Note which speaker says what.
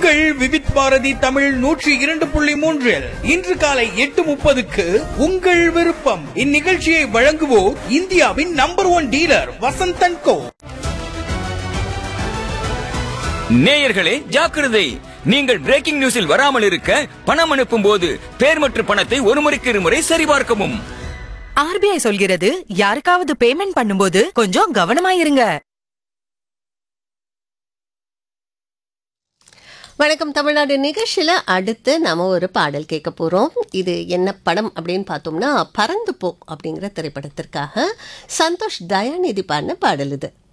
Speaker 1: உங்கள் விவித் பாரதி தமிழ் நூற்றி இரண்டு புள்ளி மூன்றில் இன்று காலை எட்டு முப்பதுக்கு உங்கள் விருப்பம் இந்நிகழ்ச்சியை வழங்குவோர் இந்தியாவின் number one dealer Vasanthan co
Speaker 2: நேயர்களே ஜாக்கிரதை நீங்கள் பிரேக்கிங் நியூஸில் வராமல் இருக்க பணம் அனுப்பும் போது பேர் மற்றும் பணத்தை ஒரு முறைக்கு இருமுறை சரிபார்க்கவும்
Speaker 3: ஆர்பிஐ சொல்கிறது யாருக்காவது பேமெண்ட் பண்ணும்போது கொஞ்சம் கவனமாயிருங்க
Speaker 4: வணக்கம் தமிழ்நாடு நிகழ்ச்சியில் அடுத்து நம்ம ஒரு பாடல் கேட்க போகிறோம் இது என்ன படம் அப்படின்னு பார்த்தோம்னா பறந்து போ அப்படிங்கிற திரைப்படத்திற்காக சந்தோஷ் தயாநிதி பாடின பாடல் இது